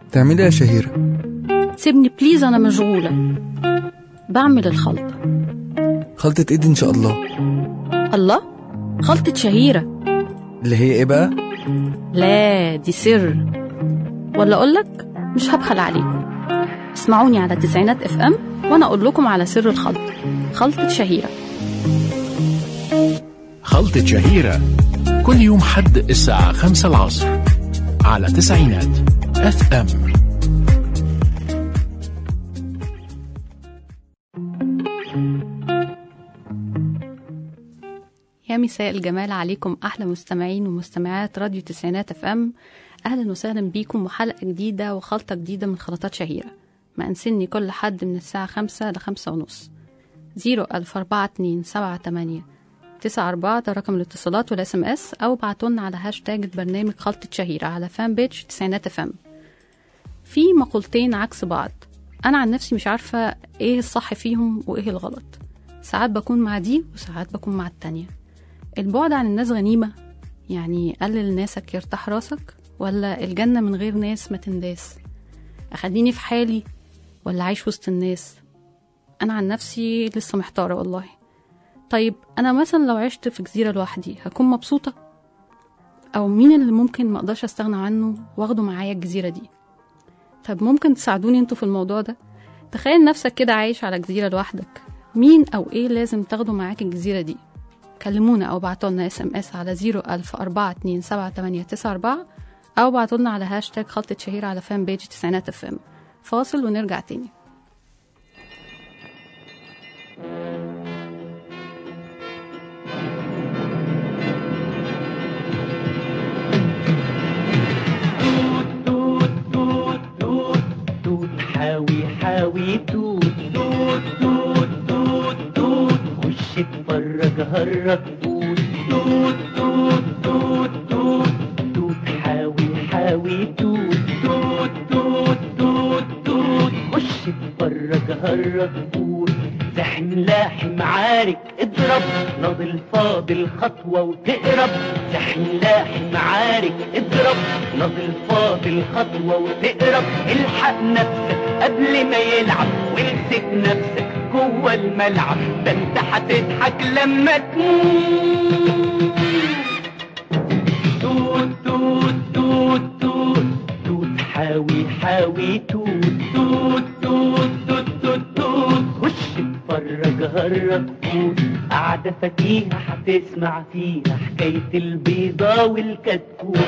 تعملي إيه يا شهيرة سيبني بليز أنا مشغولة بعمل الخلطة خلطة ايد ان شاء الله الله خلطة شهيرة اللي هي ايه بقى لا دي سر ولا أقولك مش هبخل عليكم اسمعوني على تسعينات اف ام وانا اقول لكم على سر الخلطة خلطة شهيرة خلطة شهيرة كل يوم حد الساعة خمسة العصر على تسعينات اف ام يا مساء الجمال عليكم احلى مستمعين ومستمعات راديو تسعينات اف ام اهلا وسهلا بيكم وحلقة جديدة وخلطة جديدة من خلطات شهيرة ما انسني كل حد من الساعة خمسة لخمسة ونص زيرو ألف أربعة اتنين سبعة تمانية تسعة أربعة ده رقم الاتصالات والاس ام اس أو بعتولنا على هاشتاج البرنامج خلطة شهيرة على فان بيج تسعينات اف ام في مقولتين عكس بعض أنا عن نفسي مش عارفة إيه الصح فيهم وإيه الغلط ساعات بكون مع دي وساعات بكون مع التانية البعد عن الناس غنيمة يعني قلل ناسك يرتاح راسك ولا الجنة من غير ناس ما تنداس أخليني في حالي ولا عايش وسط الناس أنا عن نفسي لسه محتارة والله طيب أنا مثلا لو عشت في جزيرة لوحدي هكون مبسوطة أو مين اللي ممكن ما أقدرش أستغنى عنه واخده معايا الجزيرة دي طب ممكن تساعدوني انتوا في الموضوع ده تخيل نفسك كده عايش على جزيرة لوحدك مين أو إيه لازم تاخده معاك الجزيرة دي كلمونا أو بعتولنا اس ام اس على زيرو ألف أربعة اتنين سبعة تمانية تسعة أربعة أو بعتولنا على هاشتاج خلطة شهيرة على فان بيج تسعينات اف ام فاصل ونرجع تاني توت حاوي حاوي توت توت توت توت توت خش اتفرج هرج توت توت توت توت توت توت حاوي حاوي توت توت توت توت توت خش اتفرج هرج توت زحم لاحم عارك اضرب ناضل فاضل خطوة وتقرب زحم لاحم عارك اضرب ناضل فاضل خطوة وتقرب الحق نفسك قبل ما يلعب وامسك نفسك جوه الملعب ده انت هتضحك لما تموت توت توت توت توت توت حاوي حاوي توت توت توت توت توت توت خش اتفرج هرج توت قاعدة فكيهة هتسمع فيها حكاية البيضة والكتكوت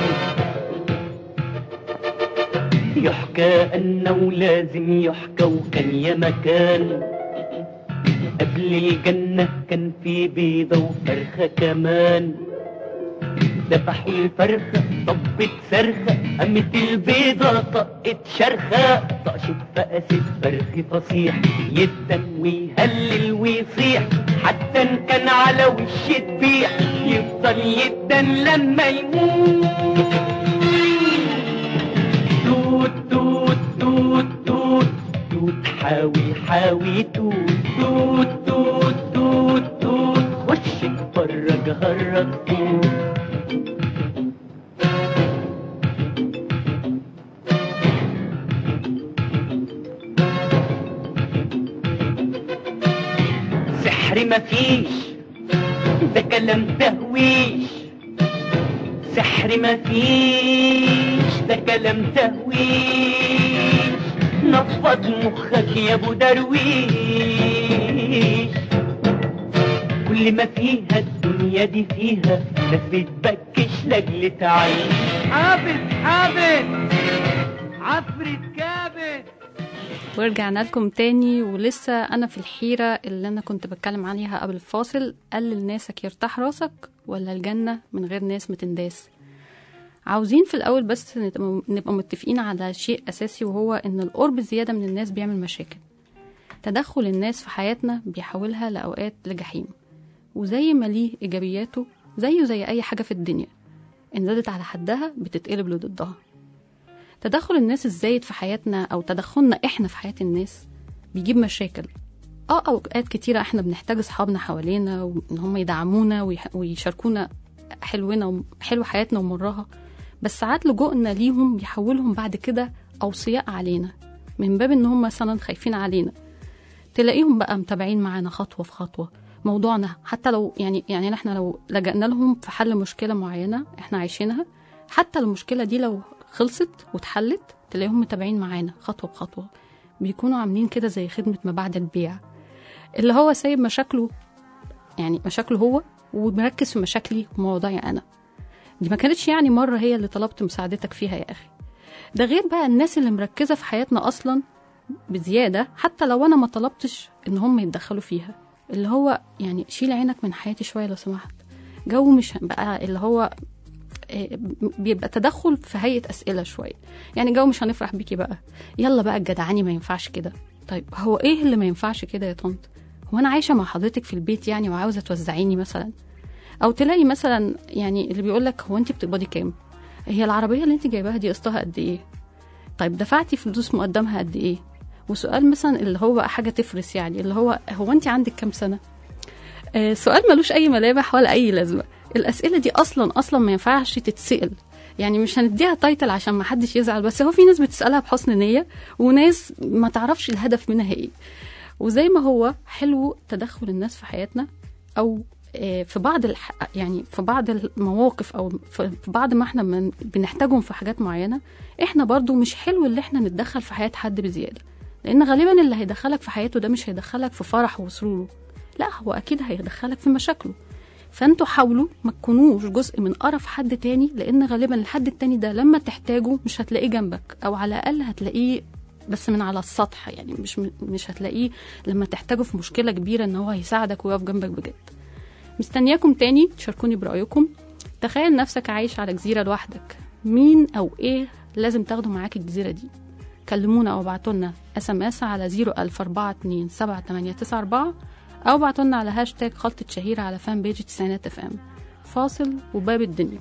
يحكى أنه لازم يحكى وكان يا مكان قبل الجنة كان في بيضة وفرخة كمان ذبحوا الفرخة طبت صرخة قامت البيضة طقت شرخة طقشت فقست فرخ فصيح يدن ويهلل ويصيح حتى ان كان على وش تبيح يفضل يدن لما يموت توت توت توت توت توت حاوي حاوي توت توت توت توت توت خش اتفرج هرج توت سحر مفيش ده كلام تهويش سحر مفيش ده كلام تهويش نفض مخك يا ابو درويش كل ما فيها الدنيا دي فيها ناس بتبكش لاجل تعيش حافظ حافظ عفريت كابت ورجعنا لكم تاني ولسه أنا في الحيرة اللي أنا كنت بتكلم عليها قبل الفاصل قلل ناسك يرتاح راسك ولا الجنة من غير ناس متنداس عاوزين في الأول بس نبقى نبقى متفقين على شيء أساسي وهو إن القرب زيادة من الناس بيعمل مشاكل تدخل الناس في حياتنا بيحولها لأوقات لجحيم وزي ما ليه إيجابياته زيه زي أي حاجة في الدنيا إن زادت على حدها بتتقلب لضدها تدخل الناس الزايد في حياتنا أو تدخلنا إحنا في حياة الناس بيجيب مشاكل اه اوقات كتيرة احنا بنحتاج اصحابنا حوالينا وان هم يدعمونا ويح- ويشاركونا حلونا وحلو حياتنا ومرها بس ساعات لجوءنا ليهم بيحولهم بعد كده اوصياء علينا من باب ان هم مثلا خايفين علينا تلاقيهم بقى متابعين معانا خطوه في خطوه موضوعنا حتى لو يعني يعني احنا لو لجأنا لهم في حل مشكله معينه احنا عايشينها حتى المشكله دي لو خلصت واتحلت تلاقيهم متابعين معانا خطوه بخطوه بيكونوا عاملين كده زي خدمه ما بعد البيع اللي هو سايب مشاكله يعني مشاكله هو ومركز في مشاكلي ومواضيعي انا دي ما كانتش يعني مره هي اللي طلبت مساعدتك فيها يا اخي ده غير بقى الناس اللي مركزه في حياتنا اصلا بزياده حتى لو انا ما طلبتش ان هم يتدخلوا فيها اللي هو يعني شيل عينك من حياتي شويه لو سمحت جو مش بقى اللي هو آه، بيبقى تدخل في هيئه اسئله شويه يعني جو مش هنفرح بيكي بقى يلا بقى الجدعاني ما ينفعش كده طيب هو ايه اللي ما ينفعش كده يا طنط هو انا عايشه مع حضرتك في البيت يعني وعاوزه توزعيني مثلا او تلاقي مثلا يعني اللي بيقول لك هو انت بتقبضي كام هي العربيه اللي انت جايباها دي قسطها قد ايه طيب دفعتي فلوس مقدمها قد ايه وسؤال مثلا اللي هو بقى حاجه تفرس يعني اللي هو هو انت عندك كام سنه آه سؤال ملوش اي ملامح ولا اي لازمه الاسئله دي اصلا اصلا ما ينفعش تتسال يعني مش هنديها تايتل عشان ما حدش يزعل بس هو في ناس بتسالها بحسن نيه وناس ما تعرفش الهدف منها ايه وزي ما هو حلو تدخل الناس في حياتنا او آه، في بعض الح... يعني في بعض المواقف او في في بعض ما احنا من... بنحتاجهم في حاجات معينه احنا برضو مش حلو اللي احنا نتدخل في حياه حد بزياده لان غالبا اللي هيدخلك في حياته ده مش هيدخلك في فرحه وسروره لا هو اكيد هيدخلك في مشاكله فانتوا حاولوا ما تكونوش جزء من قرف حد تاني لان غالبا الحد التاني ده لما تحتاجه مش هتلاقيه جنبك او على الاقل هتلاقيه بس من على السطح يعني مش مش هتلاقيه لما تحتاجه في مشكله كبيره ان هو هيساعدك ويقف جنبك بجد مستنياكم تاني تشاركوني برأيكم تخيل نفسك عايش على جزيرة لوحدك مين أو إيه لازم تاخده معاك الجزيرة دي كلمونا أو ابعتوا لنا اس ام اس على 004278894 أو ابعتوا لنا على هاشتاج خلطة شهيرة على فان بيج تسعينات اف ام فاصل وباب الدنيا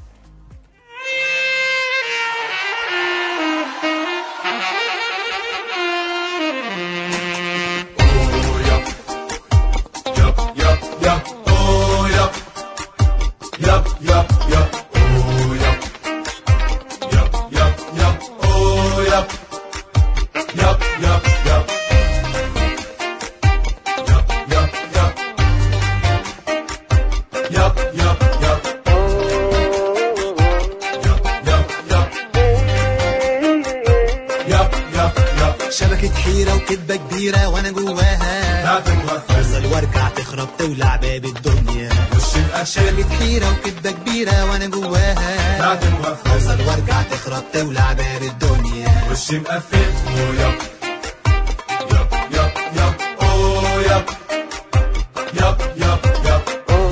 شبكة حيرة وكدبة كبيرة وانا جواها افضل وارجع تخرب تولع باب الدنيا شبكة حيرة وكدبة كبيرة وانا جواها افضل وارجع تخرب تولع باب الدنيا وشي مقفل ويب يب يب يب اوه يب يب يب يب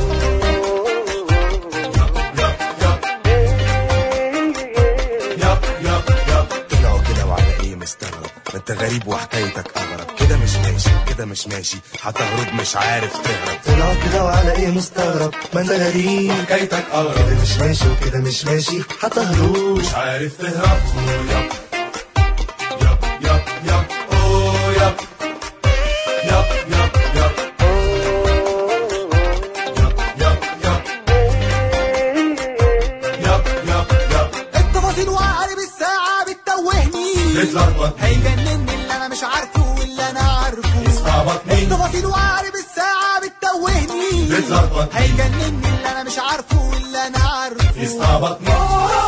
يب يب يب طلعوا كده وعلى ايه مستغرب ما انت غريب وحكايتك اغرب كده مش ماشي كده مش ماشي هتهرب مش عارف تهرب طلعوا كده وعلى ايه مستغرب ما انت غريب حكايتك اغرب كده مش ماشي وكده مش ماشي هتهرب مش عارف تهرب يب يب يب يب اوه يب يب يب يب يب يب يب يب يب يب التفاصيل وعقرب الساعة بتتوهني بتلخبط هيجنني اللي انا مش عارفه واللي انا عارفه استعبط مين التفاصيل وعقرب الساعة بتتوهني بتلخبط هيجنني اللي انا مش عارفه واللي انا عارفه استعبط مين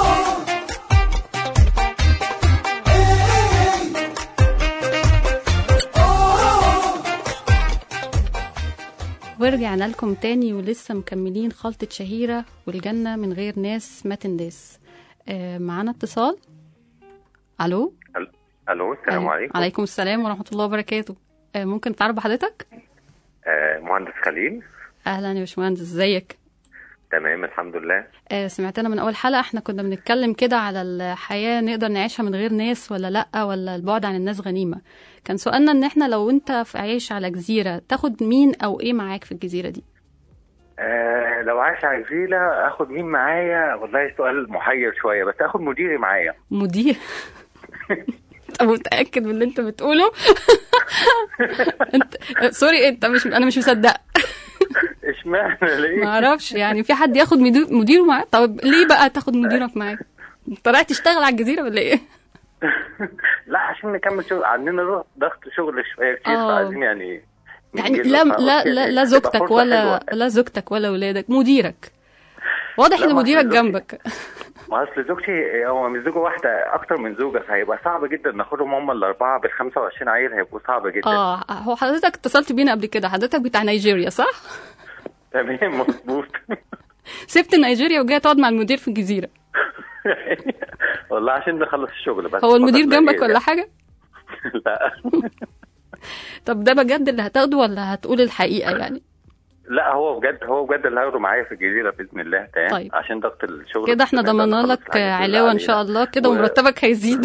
ورجعنا لكم تاني ولسه مكملين خلطة شهيرة والجنة من غير ناس ما تنداس آه معانا اتصال الو الو السلام أيوة. عليكم عليكم السلام ورحمة الله وبركاته آه ممكن تعرف بحضرتك آه مهندس خليل اهلا يا باشمهندس ازيك تمام الحمد لله آه سمعتنا من اول حلقة احنا كنا بنتكلم كده على الحياة نقدر نعيشها من غير ناس ولا لا ولا البعد عن الناس غنيمة كان سؤالنا ان احنا لو انت في عايش على جزيرة تاخد مين او ايه معاك في الجزيرة دي آه لو عايش على جزيرة اخد مين معايا والله سؤال محير شوية بس اخد مديري معايا مدير انت متاكد من اللي انت بتقوله انت سوري انت مش انا مش مصدق اشمعنى ليه ما اعرفش يعني في حد ياخد مدير مديره معاه طب ليه بقى تاخد مديرك معاك انت رايح تشتغل على الجزيره ولا ايه لا عشان نكمل شغل عندنا ضغط شغل شويه كتير آه. فعايزين يعني يعني ننجز لا وخلاص لا يعني لا, لا تبقى زوجتك فرصة ولا حلوة. لا زوجتك ولا ولادك مديرك واضح لا، ان ما مديرك أصل زوجتي- جنبك ما اصل زوجتي هو مش زوجه واحده اكتر من زوجه فهيبقى صعب جدا ناخدهم هم الاربعه بال 25 عيل هيبقوا صعب جدا اه هو حضرتك اتصلت بينا قبل كده حضرتك بتاع نيجيريا صح تمام مظبوط سبت نيجيريا وجاي تقعد مع المدير في الجزيره والله عشان نخلص الشغل بس هو المدير فقط لا جنبك غير ولا يعني. حاجه لا طب ده بجد اللي هتاخده ولا هتقول الحقيقه يعني لا هو بجد هو بجد اللي هاخده معايا في الجزيره باذن الله تمام طيب. عشان ضغط الشغل كده احنا بإذن الله ضمنا نخلص لك الحاجات اللي علاوه ان شاء علينا. الله كده و- ومرتبك هيزيد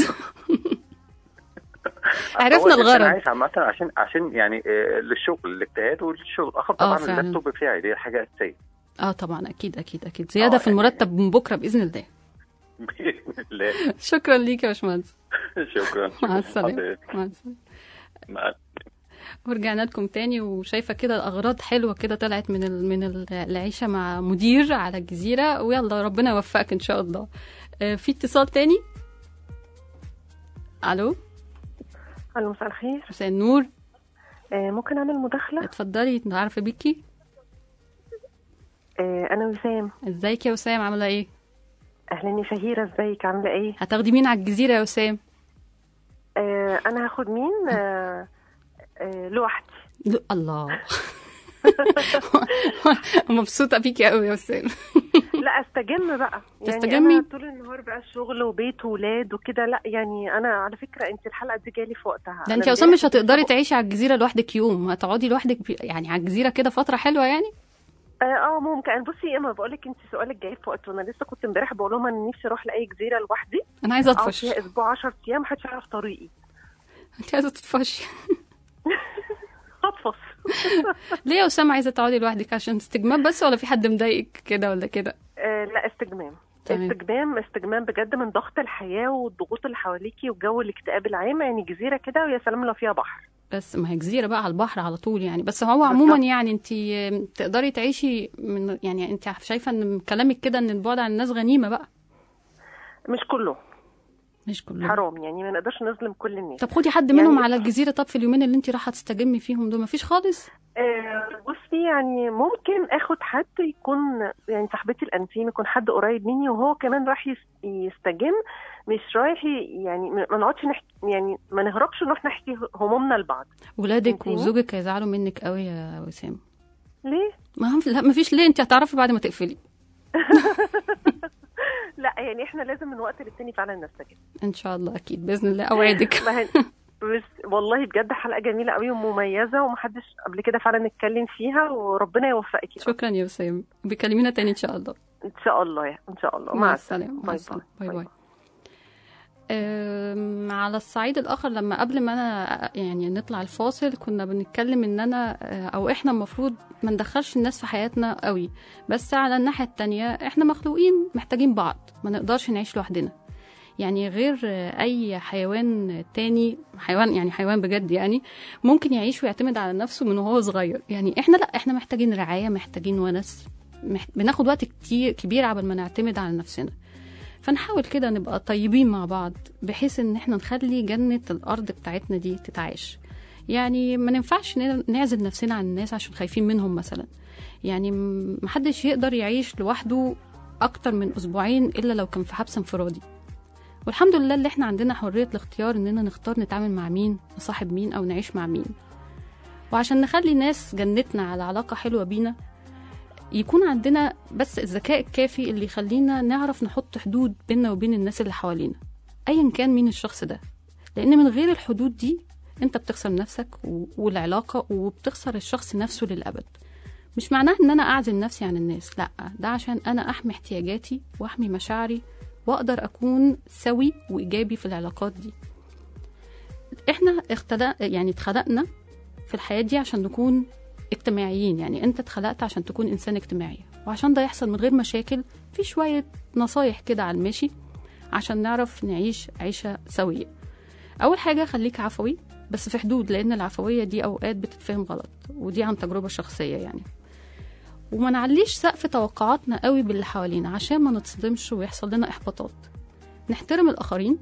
هو عرفنا الإنسان الغرض عايش عامة عشان عشان يعني آه، للشغل الاجتهاد والشغل اخر آه، طبعا فعلا. اللابتوب بتاعي دي حاجه اساسيه اه طبعا اكيد اكيد اكيد زياده آه، في يعني- المرتب من بكره باذن الله باذن الله شكرا ليك يا باشمهندس شكرا مع السلامه حضرتك. مع السلامه مع ورجعنا لكم تاني وشايفه كده الاغراض حلوه كده طلعت من ال... من ال- العيشه مع مدير على الجزيره ويلا ربنا يوفقك ان شاء الله آه، في اتصال تاني الو الو مساء الخير مساء النور آه ممكن اعمل مداخله اتفضلي انت عارفه بيكي آه انا وسام ازيك يا وسام عامله ايه اهلا يا شهيره ازيك عامله ايه هتاخدي مين على الجزيره يا وسام آه انا هاخد مين آه آه لوحدي ل- الله مبسوطه بيكي قوي يا وسام لا استجم بقى يعني تستجمي؟ انا طول النهار بقى شغل وبيت وولاد وكده لا يعني انا على فكره انت الحلقه دي جالي في وقتها ده أنا انت يا وسام امبارح مش هتقدري كنت- تعيشي على الجزيره لوحدك يوم هتقعدي لوحدك بي- يعني على الجزيره كده فتره حلوه يعني اه آه، ممكن بصي يا اما بقول لك انت سؤالك جاي في وقت وانا لسه كنت امبارح بقول لهم انا نفسي اروح لاي جزيره لوحدي انا عايزه اقعد اطفش فيها اسبوع 10 ايام محدش يعرف طريقي انت عايزه تطفشي هطفص ليه يا اسامه عايزه تقعدي لوحدك عشان استجمام بس ولا في حد مضايقك كده ولا كده آه لا استجمام تمام. استجمام استجمام بجد من ضغط الحياه والضغوط اللي حواليكي وجو الاكتئاب العام يعني جزيره كده ويا سلام لو فيها بحر بس ما هي جزيره بقى على البحر على طول يعني بس هو عموما يعني انت تقدري تعيشي من يعني انت شايفه ان من كلامك كده ان البعد عن الناس غنيمه بقى مش كله مش كله حرام يعني ما نقدرش نظلم كل الناس طب خدي حد يعني- منهم على الجزيره طب في اليومين اللي انت رايحه تستجمي فيهم دول مفيش خالص آه بصي يعني ممكن اخد حد يكون يعني صاحبتي الانتيم يكون حد قريب مني وهو كمان راح يس- يستجم مش رايح ي- يعني ما ما نقعدش نحكي يعني ما نهربش نروح نحكي همومنا لبعض ولادك فهمتيني؟ وزوجك هيزعلوا منك قوي يا وسام ليه؟ ما هم لا مفيش ليه انت هتعرفي بعد ما تقفلي لا يعني احنا لازم من وقت للتاني فعلا نستجم ان شاء الله اكيد باذن الله اوعدك ما هن- بس والله بجد حلقه جميله قوي ومميزه ومحدش قبل كده فعلا اتكلم فيها وربنا يوفقك شكرا يا وسام بكلمينا تاني ان شاء الله ان شاء الله يا ان شاء الله مع السلامه مع باي السلامه باي. باي باي أم، على الصعيد الاخر لما قبل ما انا يعني نطلع الفاصل كنا بنتكلم ان انا آه، او احنا المفروض ما ندخلش الناس في حياتنا قوي بس على الناحيه التانية احنا مخلوقين محتاجين بعض ما نقدرش نعيش لوحدنا يعني غير آه، اي حيوان تاني حيوان يعني حيوان بجد يعني ممكن يعيش ويعتمد على نفسه من وهو صغير يعني احنا لا احنا محتاجين رعايه محتاجين ونس مح... بناخد وقت كتير كبير عبال ما نعتمد على نفسنا فنحاول كده نبقى طيبين مع بعض بحيث ان احنا نخلي جنة الارض بتاعتنا دي تتعاش يعني ما ننفعش ن- نعزل نفسنا عن الناس عشان خايفين منهم مثلا يعني م- محدش يقدر يعيش لوحده اكتر من اسبوعين الا لو كان في حبس انفرادي والحمد لله اللي احنا عندنا حرية الاختيار اننا نختار نتعامل مع مين نصاحب مين او نعيش مع مين وعشان نخلي ناس جنتنا على علاقة حلوة بينا يكون عندنا بس الذكاء الكافي اللي يخلينا نعرف نحط حدود بيننا وبين الناس اللي حوالينا ايا كان مين الشخص ده لان من غير الحدود دي انت بتخسر نفسك و- والعلاقة وبتخسر الشخص نفسه للأبد مش معناه ان انا اعزل نفسي عن الناس لا ده عشان انا احمي احتياجاتي واحمي مشاعري واقدر اكون سوي وايجابي في العلاقات دي احنا اختلق يعني اتخلقنا في الحياة دي عشان نكون اجتماعيين يعني انت اتخلقت عشان تكون انسان اجتماعي وعشان ده يحصل من غير مشاكل في شوية نصايح كده على الماشي عشان نعرف نعيش عيشة سوية اول حاجة خليك عفوي بس في حدود لان العفوية دي اوقات بتتفهم غلط ودي عن تجربة شخصية يعني وما نعليش سقف توقعاتنا قوي باللي حوالينا عشان ما نتصدمش ويحصل لنا احباطات نحترم الاخرين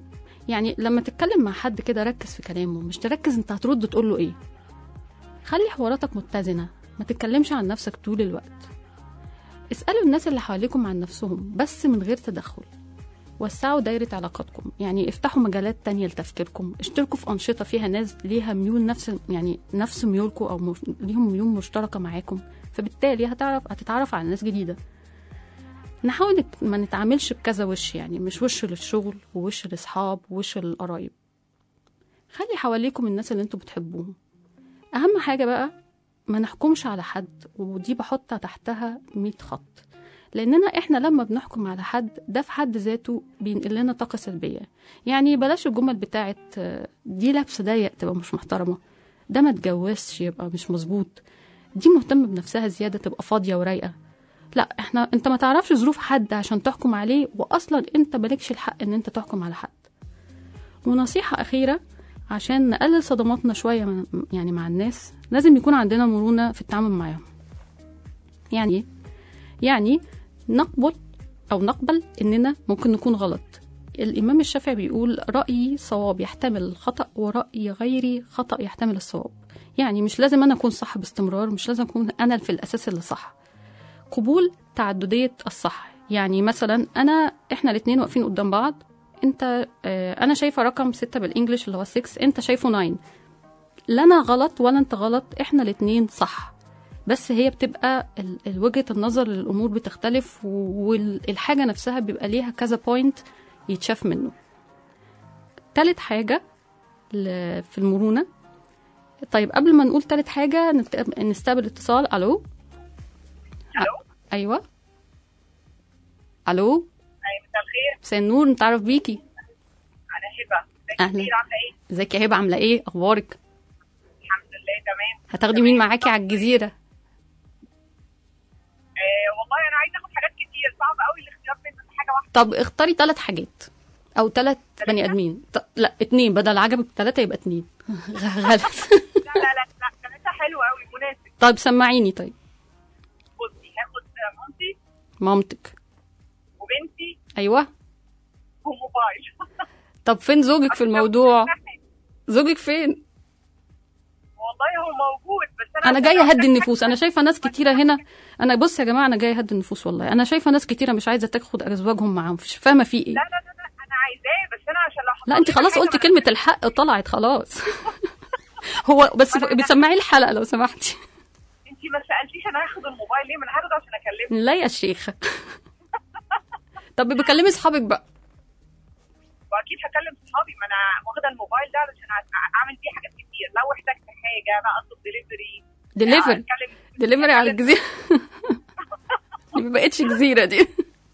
يعني لما تتكلم مع حد كده ركز في كلامه مش تركز انت هترد تقول له ايه خلي حواراتك متزنة ما تتكلمش عن نفسك طول الوقت اسألوا الناس اللي حواليكم عن نفسهم بس من غير تدخل وسعوا دايرة علاقاتكم يعني افتحوا مجالات تانية لتفكيركم اشتركوا في أنشطة فيها ناس ليها ميول نفس يعني نفس ميولكم أو مش... ليهم ميول مشتركة معاكم فبالتالي هتعرف هتتعرف على ناس جديدة نحاول نت- ما نتعاملش بكذا وش يعني مش وش للشغل ووش للأصحاب ووش للقرايب خلي حواليكم الناس اللي انتوا بتحبوهم أهم حاجة بقى ما نحكمش على حد ودي بحط تحتها 100 خط لاننا احنا لما بنحكم على حد ده في حد ذاته بينقل لنا طاقه سلبيه يعني بلاش الجمل بتاعت آه، دي لابسه ضيق تبقى مش محترمه ده ما اتجوزش يبقى مش مظبوط دي مهتمه بنفسها زياده تبقى فاضيه ورايقه لا احنا انت ما تعرفش ظروف حد عشان تحكم عليه واصلا انت مالكش الحق ان انت تحكم على حد ونصيحه اخيره عشان نقلل صدماتنا شويه من يعني مع الناس لازم يكون عندنا مرونه في التعامل معاهم يعني ايه يعني نقبل أو نقبل إننا ممكن نكون غلط الإمام الشافعي بيقول رأيي صواب يحتمل الخطأ ورأي غيري خطأ يحتمل الصواب يعني مش لازم أنا أكون صح باستمرار مش لازم أكون أنا في الأساس اللي صح قبول تعددية الصح يعني مثلا أنا إحنا الاتنين واقفين قدام بعض أنت آه، أنا شايفة رقم ستة بالإنجلش اللي هو 6 أنت شايفه 9 لا أنا غلط ولا أنت غلط إحنا الاتنين صح بس هي بتبقى ال- ال- وجهة النظر للأمور بتختلف و- والحاجة نفسها بيبقى ليها كذا بوينت يتشاف منه تالت حاجة ل- في المرونة طيب قبل ما نقول تالت حاجة نت- نستقبل اتصال ألو الو أيوة ألو اي مساء الخير مساء النور نتعرف بيكي انا هبه ازيك أهلا. كتير عامله ايه ازيك يا هبة عاملة ايه أخبارك الحمد لله تمام هتاخدي مين معاكي على الجزيرة آه والله انا عايزه اخد حاجات كتير صعب قوي الاختيار بين حاجه واحده طب اختاري ثلاث حاجات او ثلاث بني ادمين ط- لا اتنين بدل عجبك ثلاثة يبقى اتنين غلط لا لا لا لا ثلاثه حلوه قوي مناسب طيب سمعيني طيب بصي هاخد مامتي مامتك وبنتي ايوه وموبايل طب فين زوجك في الموضوع زوجك فين والله هو موجود بس انا انا جايه اهدي النفوس انا شايفه ناس كتيره هنا انا بص يا جماعه انا جايه اهدي النفوس والله انا شايفه ناس كتيره مش عايزه تاخد ازواجهم معاهم مش فاهمه في ايه لا لا لا لا انا عايزاه بس انا عشان لو حصل لا انت لي خلاص حاجة قلتي ما- كلمه الحق طلعت خلاص هو بس بتسمعي الحلقه لو سمحتي انت ما سالتيش انا هاخد الموبايل ليه ما انا هاخده عشان اكلمك لا يا شيخه طب بكلمي اصحابك بقى واكيد هكلم صحابي ما انا واخده الموبايل ده علشان أع- اعمل فيه حاجات كتير لو احتجت حاجه بقى اطلب دليفري دليفري دليفري على الجزيره دي ما بقتش جزيره دي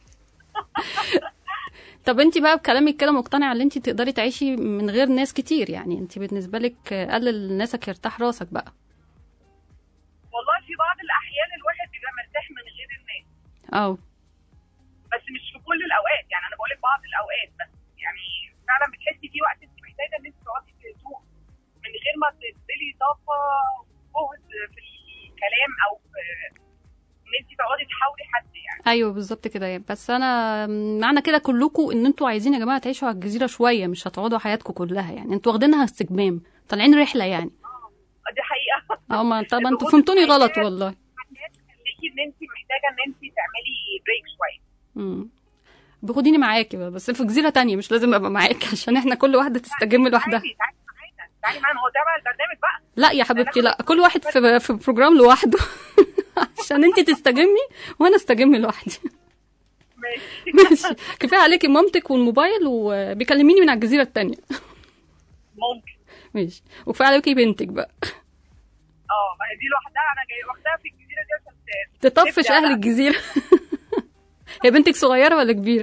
طب انت بقى بكلامك كده مقتنعه ان انت تقدري تعيشي من غير ناس كتير يعني انت بالنسبه لك قلل ناسك يرتاح راسك بقى والله في بعض الاحيان الواحد بيبقى مرتاح من غير الناس اه بس مش في كل الاوقات يعني انا بقول لك بعض الاوقات بس يعني فعلا بتحسي في وقت انت محتاجه ان انت تقعدي في هدوء من غير ما تبذلي طاقه وجهد في الكلام او في ان انت تقعدي تحاولي حد يعني ايوه بالظبط كده يعني. بس انا معنى كده كلكم ان انتوا عايزين يا جماعه تعيشوا على الجزيره شويه مش هتقعدوا حياتكم كلها يعني انتوا واخدينها استجمام طالعين رحله يعني دي حقيقه اه ما طب انتوا فهمتوني غلط والله تخليكي ان انت محتاجه ان انت تعملي بريك شويه امم بخديني معاكي بقى بس في جزيره تانية مش لازم ابقى معاكي عشان احنا كل واحده تستجم لوحدها تعالي معانا تعالي معانا هو ده بقى البرنامج بقى لا يا حبيبتي لا كل واحد في في بروجرام لوحده عشان انت تستجمي وانا استجم لوحدي ماشي كفايه عليكي مامتك والموبايل وبيكلميني من على الجزيره التانية ممكن ماشي وكفايه عليكي بنتك بقى اه ما هي دي لوحدها انا جاي واخداها في الجزيره دي عشان ت- تطفش تبدأ اهل بقى. الجزيره هي بنتك صغيره ولا كبيره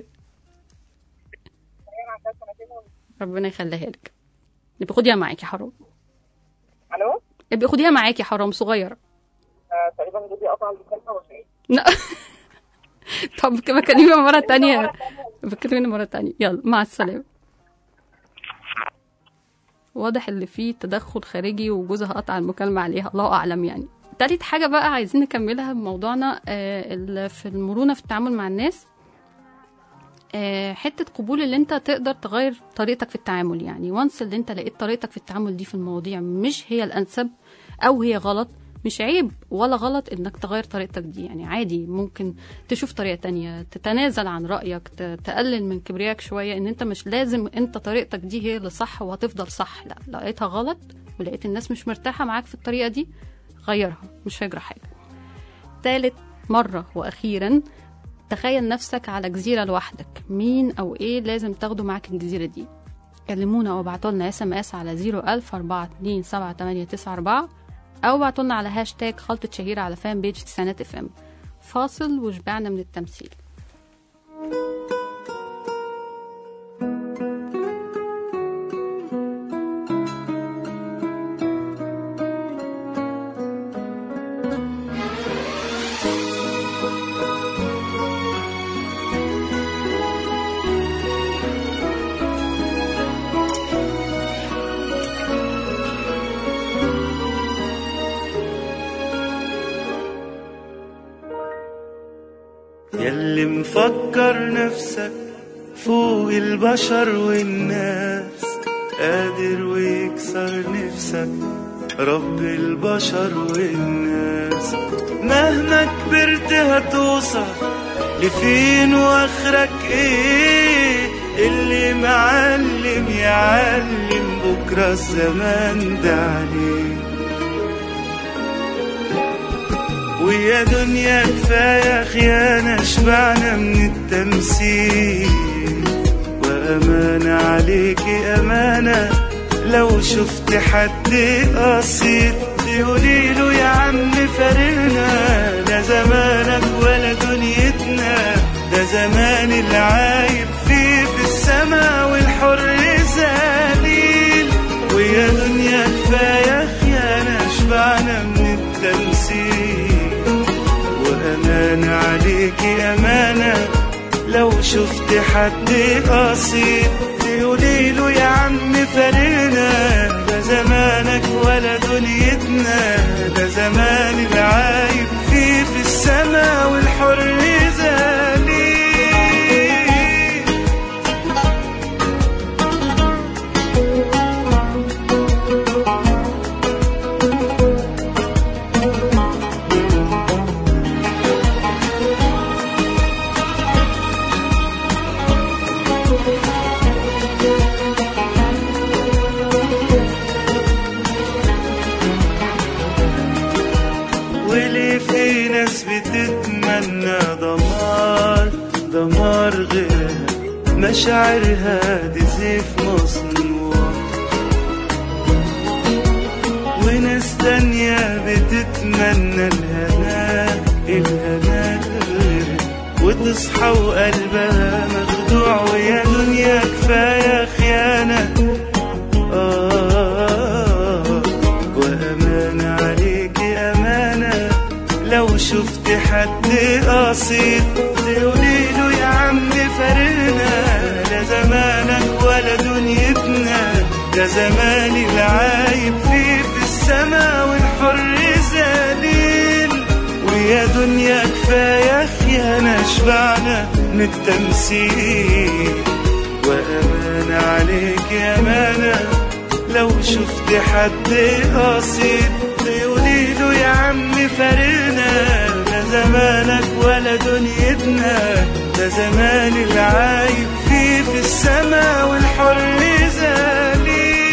ربنا يخليها لك يبقى خديها معاكي حرام الو يبقى خديها معاكي حرام صغيره آه، تقريبا جوزي قطع المكالمه ولا ايه؟ لا طب بكلمها مرة تانية بكلمنا مرة تانية يلا مع السلامة واضح اللي فيه تدخل خارجي وجوزها قطع المكالمة عليها الله أعلم يعني تالت حاجة بقى عايزين نكملها بموضوعنا آه، ال- في المرونة في التعامل مع الناس آه، حته قبول اللي انت تقدر تغير طريقتك في التعامل يعني وانس اللي انت لقيت طريقتك في التعامل دي في المواضيع مش هي الانسب او هي غلط مش عيب ولا غلط انك تغير طريقتك دي يعني عادي ممكن تشوف طريقة تانية تتنازل عن رأيك ت- تقلل من كبرياك شوية ان انت مش لازم انت طريقتك دي هي اللي صح وهتفضل صح لا لقيتها غلط ولقيت الناس مش مرتاحة معاك في الطريقة دي غيرها مش هيجرى حاجة تالت مرة وأخيرا تخيل نفسك على جزيرة لوحدك مين أو إيه لازم تاخده معاك الجزيرة دي كلمونا أو ابعتوا لنا اس ام اس على 01000 427 أو ابعتوا لنا على هاشتاج خلطة شهيرة على فان بيج تسعينات اف ام فاصل وشبعنا من التمثيل ياللي مفكر نفسك فوق البشر والناس قادر ويكسر نفسك رب البشر والناس مهما كبرت هتوصل لفين واخرك ايه اللي معلم يعلم بكرة الزمان ده عليه ويا دنيا كفاية خيانة شبعنا من التمثيل وأمانة عليكي أمانة لو شفت حد قصير تقولي له يا عم فارقنا لا زمانك ولا دنيتنا ده زمان العايب فيه في السما والحر ذليل ويا دنيا كفاية خيانة شبعنا من التمثيل وأمانة عليكي أمانة لو شفت حد قصير تقولي له يا عم فارقنا ده زمانك ولا دنيتنا ده زمان العايب فيه في السما والحر ذليل وليه في ناس بتتمنى دمار دمار غيرها مشاعرها دي سيف مصنوع وناس تانية بتتمنى الهنا الهنا غيرها وتصحى وقلبها مخدوع ويا دنيا كفاية خيانة آه وأمانة عليكي أمانة لو شفت حد قصير تقولي له يا عم فارقنا لا زمانك ولا دنيتنا ده زمان العايب فيه في السما والحر ذليل ويا دنيا كفاية خيانة شبعنا من التمثيل وأمانة عليك أمانة لو شفت حد قصير تقولي له يا عم فارقنا لا زمانك ولا دنيتنا ده زمان العايب فيه في السما والحر ذليل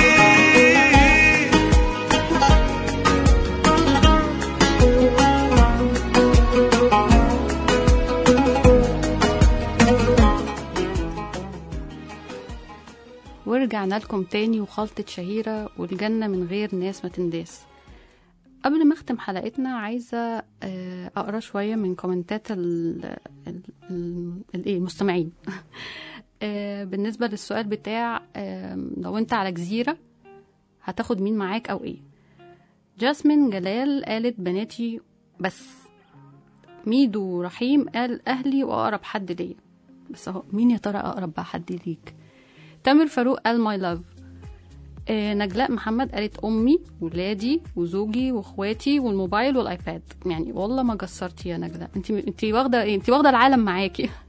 ورجعنا لكم تاني وخلطة شهيرة والجنة من غير ناس ما تنداس قبل ما اختم حلقتنا عايزة آه، اقرا شوية من كومنتات ال ال- ال- الايه المستمعين آه، بالنسبة للسؤال بتاع آه، لو انت على جزيرة هتاخد مين معاك او ايه جاسمين جلال قالت بناتي بس ميدو رحيم قال اهلي واقرب حد ليا بس اهو مين يا ترى اقرب بقى حد ليك تامر فاروق قال ماي لاف آه نجلاء محمد قالت امي ولادي وزوجي واخواتي والموبايل والايباد يعني والله ما قصرتي يا نجلاء انت انت واخده ايه انت واخده العالم معاكي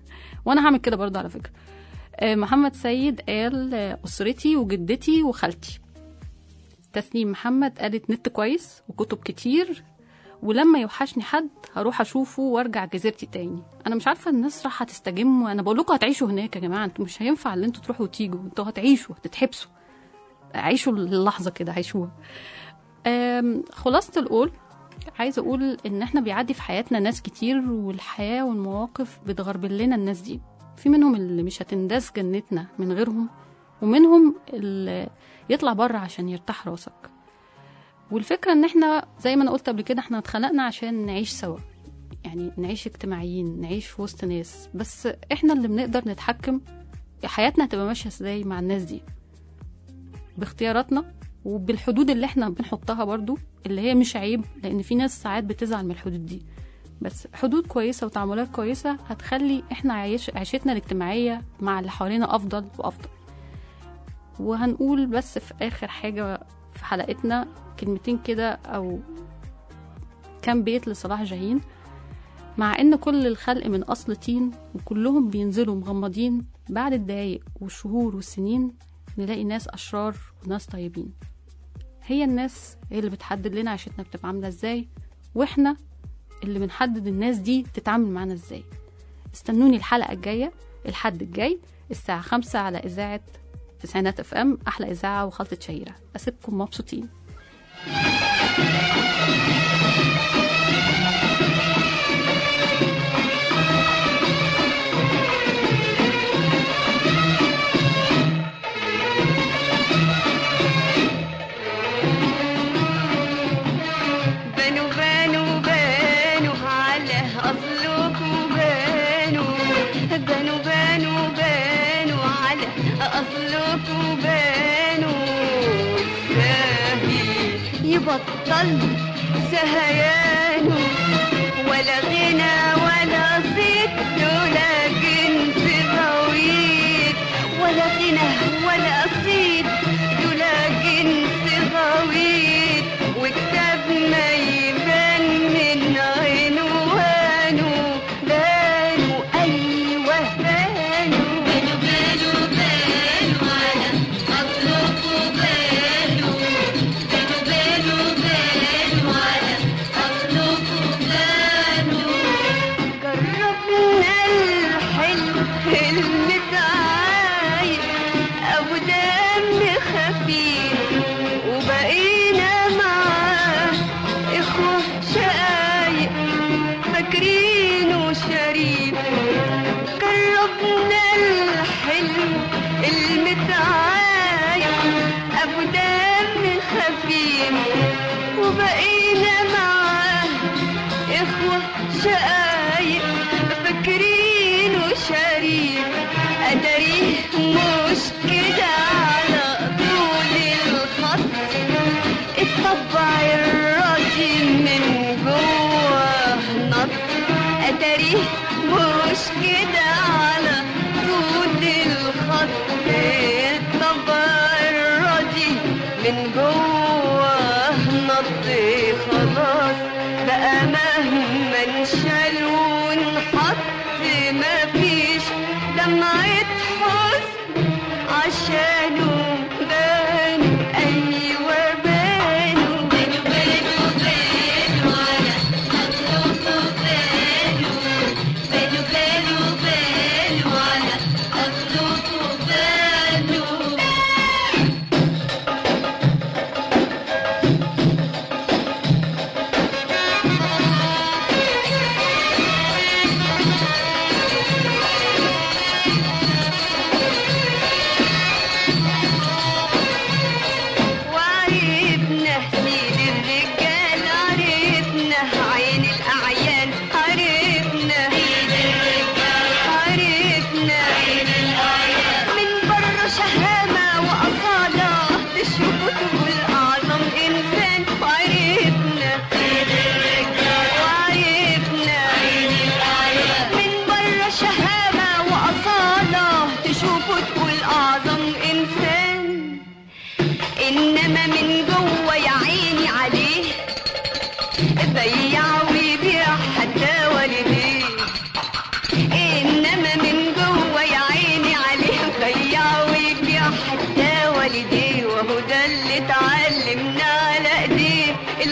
وانا هعمل كده برضه على فكره آه، محمد سيد قال آه، اسرتي وجدتي وخالتي تسنيم محمد قالت نت كويس وكتب كتير ولما يوحشني حد هروح اشوفه وارجع جزيرتي تاني انا مش عارفه الناس راح هتستجم وانا بقول لكم هتعيشوا هناك يا جماعه انتوا مش هينفع ان انتوا تروحوا وتيجوا انتوا هتعيشوا هتتحبسوا عيشوا اللحظه كده عيشوها أم، خلاصة القول عايزة أقول إن إحنا بيعدي في حياتنا ناس كتير والحياة والمواقف بتغربل لنا الناس دي في منهم اللي مش هتنداس جنتنا من غيرهم ومنهم اللي يطلع بره عشان يرتاح راسك والفكرة إن إحنا زي ما أنا قلت قبل كده إحنا اتخلقنا عشان نعيش سوا يعني نعيش اجتماعيين نعيش في وسط ناس بس إحنا اللي بنقدر نتحكم حياتنا هتبقى ماشية إزاي مع الناس دي باختياراتنا وبالحدود اللي احنا بنحطها برضو اللي هي مش عيب لان في ناس ساعات بتزعل من الحدود دي بس حدود كويسة وتعاملات كويسة هتخلي احنا عيش عيشتنا الاجتماعية مع اللي حوالينا افضل وافضل وهنقول بس في اخر حاجة في حلقتنا كلمتين كده او كام بيت لصلاح جاهين مع ان كل الخلق من اصل طين وكلهم بينزلوا مغمضين بعد الدقايق والشهور والسنين نلاقي ناس اشرار وناس طيبين هي الناس هي اللي بتحدد لنا عيشتنا بتبقى عامله ازاي واحنا اللي بنحدد الناس دي تتعامل معانا ازاي استنوني الحلقه الجايه الحد الجاي الساعه خمسة على اذاعه تسعينات اف ام احلى اذاعه وخلطه شهيره اسيبكم مبسوطين بنوا بنوا بنوا على أصلكم بنوا بنوا بنوا بنوا على أصلكم بنوا ساهي يبطل سهيانه ولا غنى ولا صيت ولا جنس غويت ولا غنى ولا صيت ولا جنس غويت وكتاب ما يبان من عنوانه بانوا أيوه بانوا بانوا بانوا بانوا على أصلكم بانوا بانوا بانوا بانوا على أصلكم بانوا جربنا الحلم المتعايد أبو دم خفيف وبقينا معاه إخوة شقايق فاكرينه شريف جربنا الحلم المتعايد أبو دم خفيف وبقينا معاه إخوة شقايق فاكرينه شريف أدريه مش كده على طول الخط الطبع الراضي من جوه نط أدريه مش كده على طول الخط الطبع الراضي من جوه نط خلاص بقى مهما انشال ونحط مفيش دمعة حزن عشانه بانوا أيوة بانوا بانوا بانوا بانوا على أصلكم بانوا بانوا بانوا بانوا على أصلكم بانوا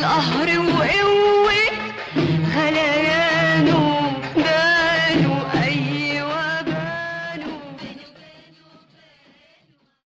قهر وقوة